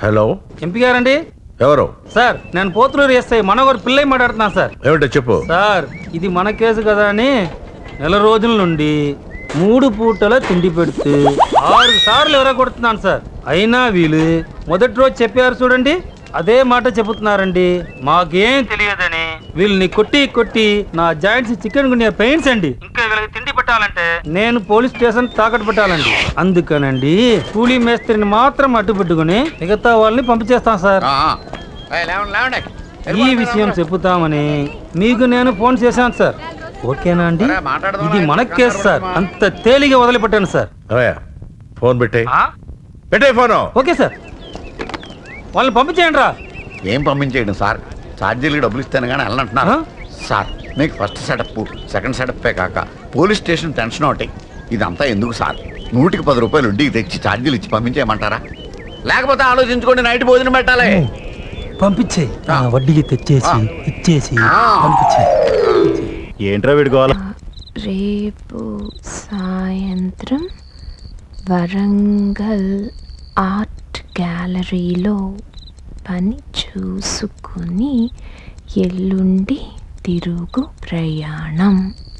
Hello MP గారండి ఎవరు sir నేను పోతులూరు ఎస్ఐ మనోగర్ పిల్లయ్య మాట్లాడుతున్నాను సార్ ఏమిటో చెప్పు సార్ ఇది మన కేసు కదా అని నెల రోజుల నుండి మూడు పూటల తిండి పెడుతూ ఆరు సార్లు ఎరగొడుతున్నాను సార్ అయినా వీళ్ళు మొదటి రోజు చెప్పారు చూడండి అదే మాట చెబుతున్నారండి మాకేం తెలియదని వీళ్ళని కొట్టి కొట్టి నా జాయింట్స్ చికెన్ గుండె పెయిన్స్ అండి ఇంకా వీళ్ళకి తిండి పెట్టాలంటే నేను పోలీస్ స్టేషన్ తాకట్టు పెట్టాలండి అందుకనండి కూలీ మేస్త్రిని మాత్రం అడ్డు పెట్టుకుని మిగతా వాళ్ళని పంపించేస్తాను సార్ ఈ విషయం చెప్పుతామని మీకు నేను ఫోన్ చేశాను సార్ ఓకేనా అండి ఇది మన కేసు సార్ అంత తేలిగా వదిలిపెట్టాను సార్ అవయ్యా ఫోన్ పెట్టే పెట్టే ఫోను ఓకే సార్ వాళ్ళని పంపించేయండి రా ఏం పంపించేయడం సార్ ఛార్జీలకి డబ్బులు ఇస్తాను కానీ వెళ్ళంటున్నారు ఆ? సార్ మీకు ఫస్ట్ సెటప్ సెకండ్ సెటప్పే కాక పోలీస్ స్టేషన్ టెన్షన్ ఒకటి ఇదంతా ఎందుకు సార్ నూటికి పది రూపాయలు వడ్డీకి తెచ్చి ఛార్జీలు ఇచ్చి పంపించేయమంటారా లేకపోతే ఆలోచించుకోండి నైట్ భోజనం పెట్టాలి పంపించే వడ్డీకి తెచ్చేసి ఇచ్చేసి పంపించే ఏంట్రా వీడుకోవాలి రేపు సాయంత్రం వరంగల్ ఆర్ట్ గ్యాలరీలో పని చూసుకుని ఎల్లుండి తిరుగు ప్రయాణం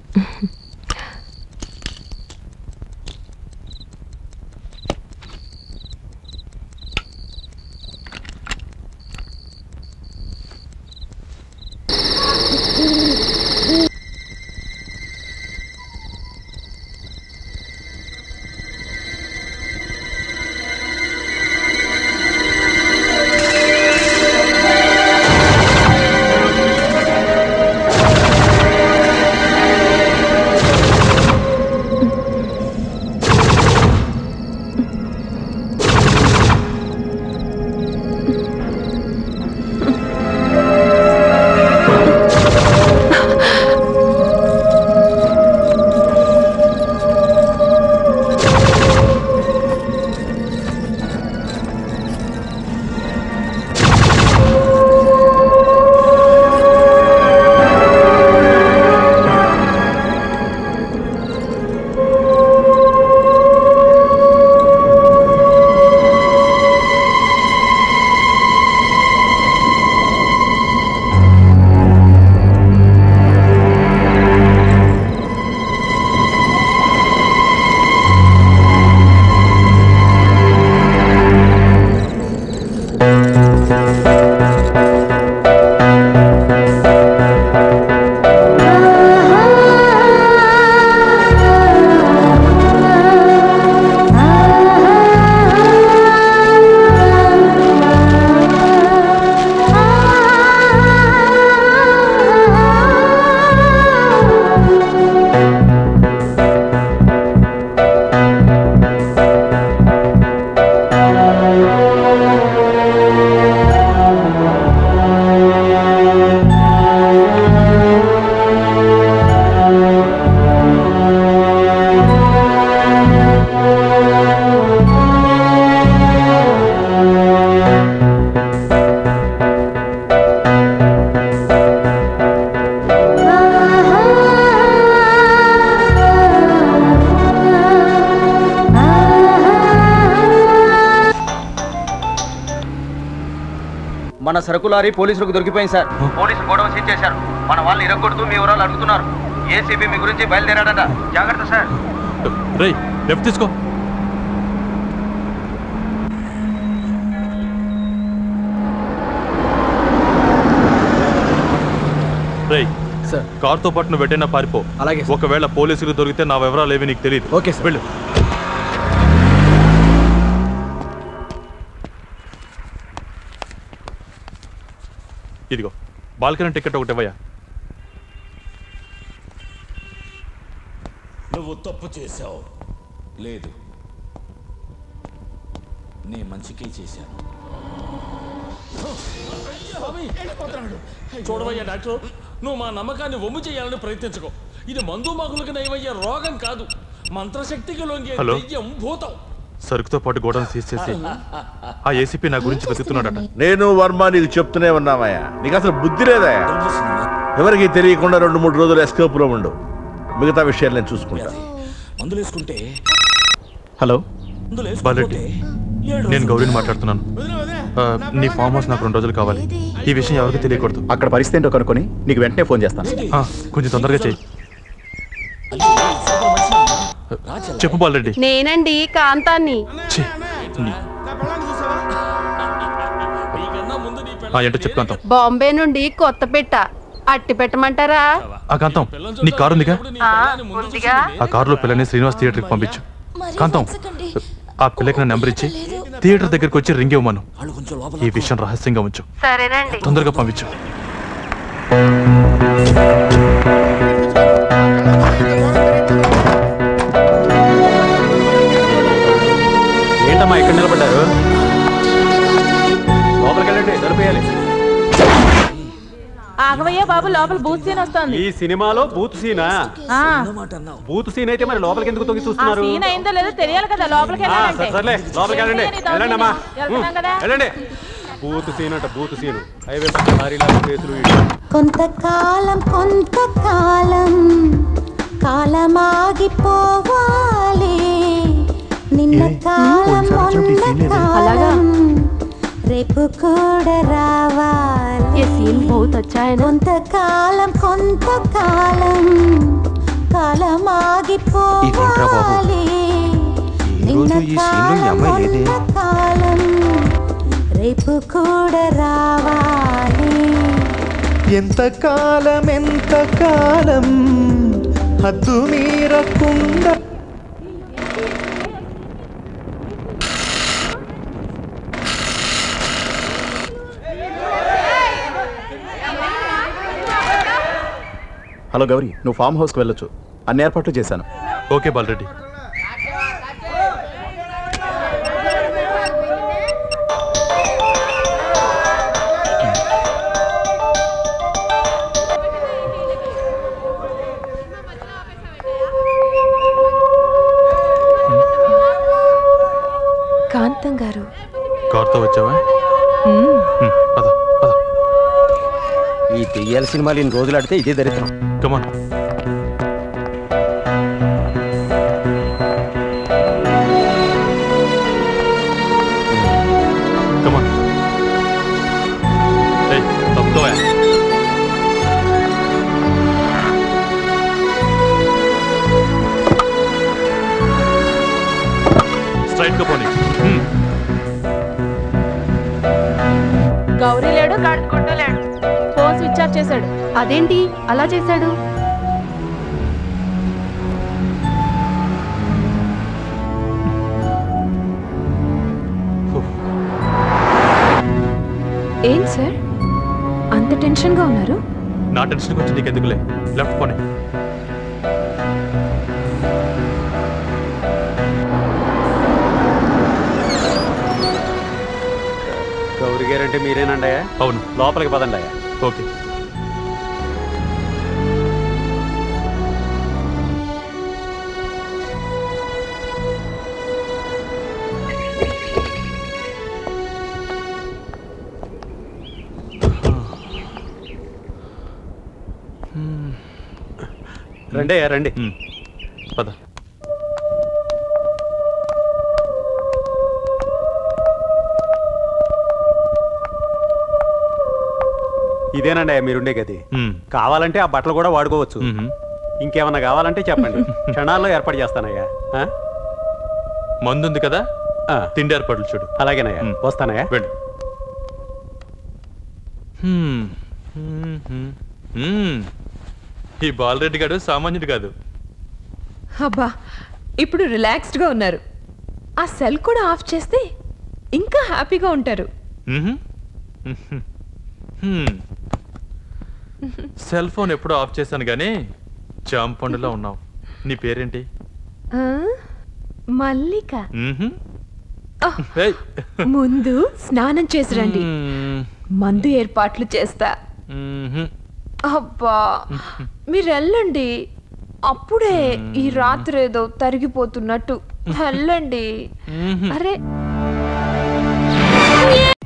మన సరుకు లారీ పోలీసులకు దొరికిపోయింది సార్ పోలీసులు గొడవ సీజ్ చేశారు మన వాళ్ళని ఇరగొడుతూ మీ వివరాలు అడుగుతున్నారు ఏసీబీ మీ గురించి బయలుదేరాడట జాగ్రత్త సార్ రేయ్ లెఫ్ట్ తీసుకో రేయ్ సార్ కార్తో పాటు నువ్వు వెంటనే పారిపో అలాగే సార్. ఒకవేళ పోలీసులు దొరికితే నా వివరాలు ఏవి నీకు తెలియదు ఓకే సార్. వెళ్ళు ఇదిగో బాల్కనీ టికెట్ ఒకటి ఇవ్వయా నువ్వు తప్పు చేశావు లేదు నీ మంచికే చేశాను చూడవయ్యా డాక్టర్ నువ్వు మా నమ్మకాన్ని ఒమ్ము చేయాలని ప్రయత్నించుకో ఇది మందు మగులకు నయమయ్యే రోగం కాదు మంత్రశక్తికి లొంగే హలో? దెయ్యం భూతం సరుకుతో పాటు గోడౌన్ సీజ్ చేసి ఆ ఏసీపీ నా గురించి వెతుకుతున్నాడట నేను వర్మ నీకు చెప్తూనే ఉన్నామయ్యా నీకు అసలు బుద్ధి లేదయ్యా ఎవరికి తెలియకుండా రెండు మూడు రోజులు escape లో ఉండు మిగతా విషయాలు నేను చూసుకుంటా మందులు వేసుకుంటే హలో మందులు బాలెట్టి వేసుకుంటే ఏడు నేను గౌరీని మాట్లాడుతున్నాను ఆ, నీ ఫామ్ హౌస్ నాకు రెండు రోజులు కావాలి ఈ విషయం ఎవరికి తెలియకూడదు అక్కడ పరిస్థితి ఏంటో కనుక్కొని నీకు వెంటనే ఫోన్ చేస్తాను ఆ, కొంచెం తొందరగా చెయ్యి చెప్పు బాలరెడ్డి నేనండి కాంతాన్ని ఛీ, నీ- ఆ, ఏంటో చెప్పుకుంటాం బాంబే నుండి కొత్త పెట్ట అట్టి పెట్టమంటారా ఆ కాంతం నీ కారు ఉందిగా ఆ, ఉందిగా ఆ కారులో పిల్లని శ్రీనివాస్ థియేటర్కి పంపించు కాంతం ఆ పిల్లకి నా నెంబర్ ఇచ్చి థియేటర్ దగ్గరికి వచ్చి రింగ్ ఇవ్వమను ఈ విషయం రహస్యంగా ఉంచు సరేనండి తొందరగా పంపించు ఏంటమ్మా ఇక్కడ నిలబడ్డారు లోపలికి వెళ్ళండి తలుపేయాలి ఆగవయ్యా బాబు లోపల బూత్ సీన్ వస్తుంది ఈ సినిమాలో బూత్ సీనా ఆ, బూత్ సీన్ అయితే మరి లోపలికి ఎందుకు తొంగి ఆ చూస్తున్నారు సీన్ అయిందో లేదో తెలియాలి కదా లోపలికి ఆ, వెళ్ళాలంటే సరే, సర్లే లోపలికి వెళ్ళండి ఏంటి నీ దౌర్జన్యం? వెళ్ళండి అమ్మా వెళ్తున్నాం కదా వెళ్ళండి బూత్ సీన్ అంట బూత్ సీన్ హైవే పక్క లారీలాగా కేసులు ఇవి. కొంతకాలం కొంతకాలం కాలమాగిపోవాలి నిన్న కాలం మొన్న కాలం రేపు కూడా రావాలి ये सीन बहुत अच्छा है ना కొంతకాలం కొంతకాలం కాలమాగిపోవాలి నిన్న కాలం మొన్న కాలం రేపు కూడా రావాలి ఎంతకాలం ఎంతకాలం హద్దు మీరకుండా హలో గౌరీ నువ్వు ఫామ్ హౌస్కి వెళ్ళొచ్చు అన్ని ఏర్పాట్లు చేశాను ఓకే బాలరెడ్డి కాంతం గారు కారుతో వచ్చావా మ్మ్. హ్మ్, పద పద ఈ తెయ్యాల సినిమాలు ఇన్ని రోజులు ఆడితే ఇదే దరిద్రం కమాన్ కమాన్ ఏయ్ తప్పుకోవా స్ట్రైట్గా పోనీ హ్మ్. గౌరీ లేడు కడుక్కుంటూ లేడు ఫోన్ స్విచ్ ఆఫ్ చేశాడు అదేంటి అలా చేశాడు ఏం సార్ అంత టెన్షన్గా ఉన్నారు నా టెన్షన్ గురించి నీకు ఎందుకులే లెఫ్ట్ పోనీ గౌరీ గారు అంటే మీరేనండి అవును లోపలికి పదండి ఓకే రండి రండి హ్మ్. పద ఇదేనండి మీరుండే గది హ్మ్. కావాలంటే ఆ బట్టలు కూడా వాడుకోవచ్చు మ్మ్. ఇంకేమన్నా కావాలంటే చెప్పండి క్షణాల్లో ఏర్పాటు చేస్తానయ్యా ఆ? మందు ఉంది కదా ఆ, తిండి ఏర్పాట్లు చూడు అలాగేనయ్యా మ్. వస్తానయ్యా వెళ్ళు హ్మ్. హ్మ్, హ్మ్, హ్మ్. ఈ బాలరెడ్డి గారు సామాన్యుడు కాదు అబ్బా ఇప్పుడు రిలాక్స్డ్గా ఉన్నారు ఆ సెల్ కూడా ఆఫ్ చేస్తే ఇంకా హ్యాపీగా ఉంటారు మ్మ్. మ్మ్. హ్మ్. సెల్ ఫోన్ ఎప్పుడో ఆఫ్ చేశాను కానీ జామ పండులో ఉన్నావు నీ పేరేంటి ఆ? మల్లిక మ్మ్. ఆ, ఏయ్. ముందు స్నానం చేసి రండి మ్మ్. మందు ఏర్పాట్లు చేస్తా మ్మ్. అబ్బా మీరు వెళ్ళండి అప్పుడే ఈ రాత్రి ఏదో తరిగిపోతున్నట్టు వెళ్ళండి మ్మ్. అరే